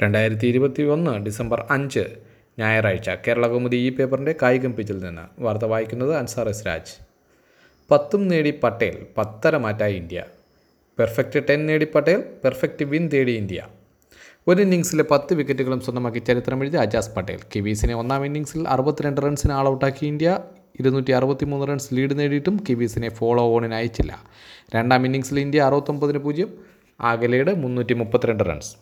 രണ്ടായിരത്തി ഇരുപത്തി ഒന്ന് ഡിസംബർ അഞ്ച് ഞായറാഴ്ച കേരള കൗമുദി ഈ പേപ്പറിൻ്റെ കായികം പേജിൽ നിന്ന് വാർത്ത വായിക്കുന്നത് അൻസാർ എസ് രാജ് പത്തും നേടി പട്ടേൽ പത്തര മാറ്റായി ഇന്ത്യ പെർഫെക്റ്റ് ടെൻ നേടി പട്ടേൽ പെർഫെക്റ്റ് വിൻ തേടി ഇന്ത്യ ഒരു ഇന്നിങ്സിലെ പത്ത് വിക്കറ്റുകളും സ്വന്തമാക്കി ചരിത്രമെഴുതി അജാസ് പട്ടേൽ കിവീസിനെ ഒന്നാം ഇന്നിങ്സിൽ അറുപത്തിരണ്ട് റൺസിന് ആൾ ഔട്ടാക്കി ഇന്ത്യ ഇരുന്നൂറ്റി അറുപത്തി മൂന്ന് റൺസ് ലീഡ് നേടിയിട്ടും കിവീസിനെ ഫോളോ ഓണിന് അയച്ചില്ല രണ്ടാം ഇന്നിങ്സിൽ ഇന്ത്യ അറുപത്തൊമ്പതിന് പൂജ്യം ആകെ ലീഡ് മുന്നൂറ്റി മുപ്പത്തിരണ്ട് റൺസ്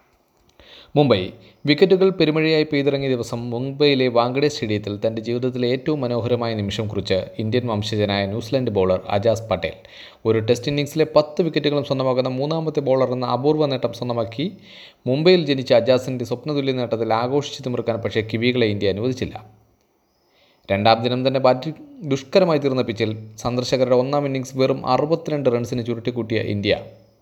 മുംബൈ വിക്കറ്റുകൾ പെരുമഴയായി പെയ്തിറങ്ങിയ ദിവസം മുംബൈയിലെ വാങ്കഡെ സ്റ്റേഡിയത്തിൽ തൻ്റെ ജീവിതത്തിലെ ഏറ്റവും മനോഹരമായ നിമിഷം കുറിച്ച് ഇന്ത്യൻ വംശജനായ ന്യൂസിലൻഡ് ബൗളർ അജാസ് പട്ടേൽ ഒരു ടെസ്റ്റ് ഇന്നിംഗ്സിലെ പത്ത് വിക്കറ്റുകളും സ്വന്തമാക്കുന്ന മൂന്നാമത്തെ ബൗളർ എന്ന അപൂർവ നേട്ടം സ്വന്തമാക്കി മുംബൈയിൽ ജനിച്ച അജാസിൻ്റെ സ്വപ്നതുല്യ നേട്ടത്തിൽ ആഘോഷിച്ച് തിമിർക്കാൻ പക്ഷേ കിവികളെ ഇന്ത്യ അനുവദിച്ചില്ല രണ്ടാം ദിനം തന്നെ ബാറ്റിംഗ് ദുഷ്കരമായി തീർന്ന പിച്ചിൽ സന്ദർശകരുടെ ഒന്നാം ഇന്നിംഗ്സ് വെറും അറുപത്തിരണ്ട് റൺസിന് ചുരുട്ടിക്കൂട്ടിയ ഇന്ത്യ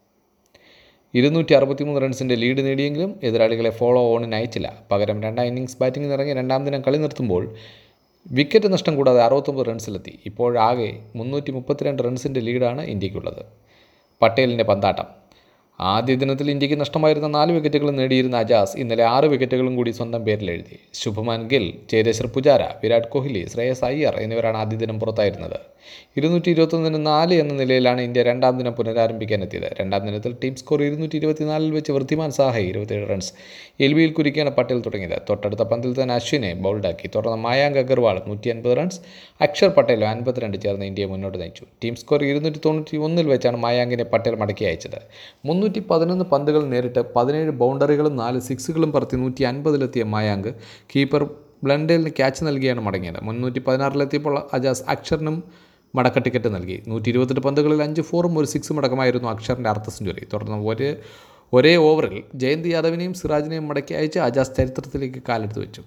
ഇരുന്നൂറ്റി അറുപത്തിമൂന്ന് റൺസിൻ്റെ ലീഡ് നേടിയെങ്കിലും എതിരാളികളെ ഫോളോ ഓണിന് അയച്ചില്ല പകരം രണ്ടാം ഇന്നിംഗ്സ് ബാറ്റിംഗിൽ ഇറങ്ങി രണ്ടാം ദിനം കളി നിർത്തുമ്പോൾ വിക്കറ്റ് നഷ്ടം കൂടാതെ അറുപത്തൊമ്പത് റൺസിലെത്തി ഇപ്പോഴാകെ മുന്നൂറ്റി മുപ്പത്തിരണ്ട് റൺസിൻ്റെ ലീഡാണ് ഇന്ത്യക്കുള്ളത് പട്ടേലിൻ്റെ പന്താട്ടം ആദ്യ ദിനത്തിൽ ഇന്ത്യക്ക് നഷ്ടമായിരുന്ന നാല് വിക്കറ്റുകൾ നേടിയിരുന്ന അജാസ് ഇന്നലെ ആറ് വിക്കറ്റുകളും കൂടി സ്വന്തം പേരിൽ എഴുതി ശുഭമാൻ ഗിൽ ചേതേശ്വർ പുജാര വിരാട് കോഹ്ലി ശ്രേയസ് അയ്യർ എന്നിവരാണ് ആദ്യ ദിനം പുറത്തായിരുന്നത് ഇരുന്നൂറ്റി ഇരുപത്തൊന്നിന് നാല് എന്ന നിലയിലാണ് ഇന്ത്യ രണ്ടാം ദിനം പുനരാരംഭിക്കാനെത്തിയത് രണ്ടാം ദിനത്തിൽ ടീം സ്കോർ ഇരുന്നൂറ്റി ഇരുപത്തിനാലിൽ വെച്ച് വൃത്തിമാൻ സാഹ ഇരുപത്തിയേഴ് റൺസ് എൽ ബിയിൽ കുരുക്കിയാണ് പട്ടേൽ തുടങ്ങിയത് തൊട്ടടുത്ത പന്തിൽ തന്നെ അശ്വിനെ ബൗൾഡാക്കി തുടർന്ന് മായാങ്ക് അഗർവാൾ നൂറ്റി അൻപത് റൺസ് അക്ഷർ പട്ടേൽ അൻപത്തിരണ്ട് ചേർന്ന് ഇന്ത്യയെ മുന്നോട്ട് നയിച്ചു ടീം സ്കോർ ഇരുന്നൂറ്റി തൊണ്ണൂറ്റി ഒന്നിൽ വെച്ചാണ് മായാങ്കിനെ പട്ടേൽ മടക്കി അയച്ചത് മുന്നൂറ്റി പതിനൊന്ന് പന്തുകൾ നേരിട്ട് പതിനേഴ് ബൗണ്ടറികളും നാല് സിക്സുകളും പറത്തി നൂറ്റി അൻപതിലെത്തിയ മായാങ്ക് കീപ്പർ ബ്ലണ്ടേലിന് ക്യാച്ച് നൽകിയാണ് മടങ്ങിയത് മുന്നൂറ്റി പതിനാറിലെത്തിയപ്പോൾ അജാസ് അക്ഷറിനും മടക്ക ടിക്കറ്റ് നൽകി നൂറ്റി ഇരുപത്തെട്ട് പന്തുകളിൽ അഞ്ച് ഫോറും ഒരു സിക്സും അടക്കമായിരുന്നു അക്ഷറിൻ്റെ അർദ്ധ സെഞ്ചുറി തുടർന്ന് ഒരേ ഒരേ ഓവറിൽ ജയന്ത് യാദവിനെയും സിറാജിനെയും മടക്കി അയച്ച് അജാസ് ചരിത്രത്തിലേക്ക് കാലെടുത്ത് വെച്ചു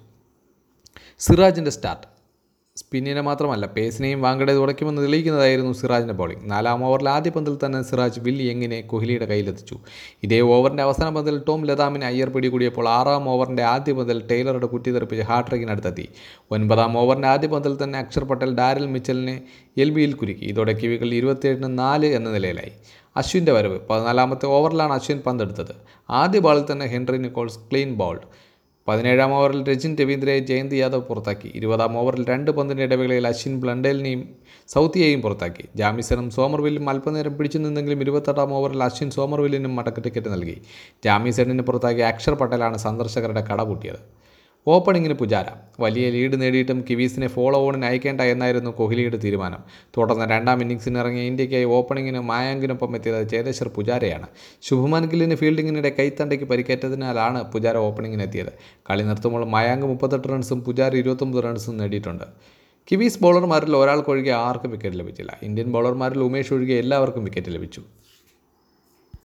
സിറാജിൻ്റെ സ്റ്റാർട്ട് സ്പിന്നിനെ മാത്രമല്ല പേസിനെയും വാങ്കഡെ തുടയ്ക്കുമെന്ന് തെളിയിക്കുന്നതായിരുന്നു സിറാജിൻ്റെ ബൗളിംഗ് നാലാം ഓവറിൽ ആദ്യ പന്തിൽ തന്നെ സിറാജ് വില്ലി എങ്ങിനെ കോഹ്ലിയുടെ കയ്യിലെത്തിച്ചു ഇതേ ഓവറിൻ്റെ അവസാന പന്തിൽ ടോം ലതാമിനെ അയ്യർ പിടികൂടിയപ്പോൾ ആറാം ഓവറിൻ്റെ ആദ്യ പന്തിൽ ടൈലറുടെ കുറ്റി തെറിപ്പിച്ച് ഹാട്രിക്കിനടുത്തെത്തി ഒൻപതാം ഓവറിൻ്റെ ആദ്യ പന്തിൽ തന്നെ അക്ഷർ പട്ടേൽ ഡാരൽ മിച്ചലിനെ എൽ ബിയിൽ കുരുക്കി ഇതോടെ കിവികൾ ഇരുപത്തിയേഴിന് നാല് എന്ന നിലയിലായി അശ്വിൻ്റെ വരവ് പതിനാലാമത്തെ ഓവറിലാണ് അശ്വിൻ പന്തെടുത്തത് ആദ്യ ബാളിൽ തന്നെ ഹെൻറി നിക്കോൾസ് ക്ലീൻ ബോൾഡ് പതിനേഴാം ഓവറിൽ രജിൻ രവീന്ദ്രയെ ജയന്ത് യാദവ് പുറത്താക്കി ഇരുപതാം ഓവറിൽ രണ്ട് പന്തിൻ്റെ ഇടവേളയിൽ അശ്വിൻ ബ്ലണ്ടേലിനെയും സൗത്തിയെയും പുറത്താക്കി ജാമിസനും സോമർവില്ലും അല്പനേരം പിടിച്ചു നിന്നെങ്കിലും ഇരുപത്തെട്ടാം ഓവറിൽ അശ്വിൻ സോമർവില്ലിനും മടക്ക ടിക്കറ്റ് നൽകി ജാമിസണിന് പുറത്താക്കി അക്ഷർ പട്ടേലാണ് സന്ദർശകരുടെ കട പൂട്ടിയത് ഓപ്പണിങ്ങിന് പുജാര വലിയ ലീഡ് നേടിയിട്ടും കിവീസിനെ ഫോളോ ഓണിന് അയക്കേണ്ട എന്നായിരുന്നു കോഹ്ലിയുടെ തീരുമാനം തുടർന്ന് രണ്ടാം ഇന്നിംഗ്സിന് ഇറങ്ങിയ ഇന്ത്യയ്ക്കായി ഓപ്പണിങ്ങിന് മായാങ്കിനൊപ്പം എത്തിയത് ചേതേശ്വർ പുജാരയാണ് ശുഭമാൻ ഗില്ലിന് ഫീൽഡിങ്ങിനിടെ കൈത്തണ്ടയ്ക്ക് പരിക്കേറ്റതിനാലാണ് പുജാര ഓപ്പണിങ്ങിന് എത്തിയത് കളി നിർത്തുമ്പോൾ മായാങ്ക് മുപ്പത്തെട്ട് റൺസും പുജാര ഇരുപത്തൊമ്പത് റൺസും നേടിയിട്ടുണ്ട് കിവീസ് ബൗളർമാരിൽ ഒരാൾക്കൊഴികെ ആർക്കും വിക്കറ്റ് ലഭിച്ചില്ല ഇന്ത്യൻ ബൗളർമാരിൽ ഉമേഷ് ഒഴികെ എല്ലാവർക്കും വിക്കറ്റ് ലഭിച്ചു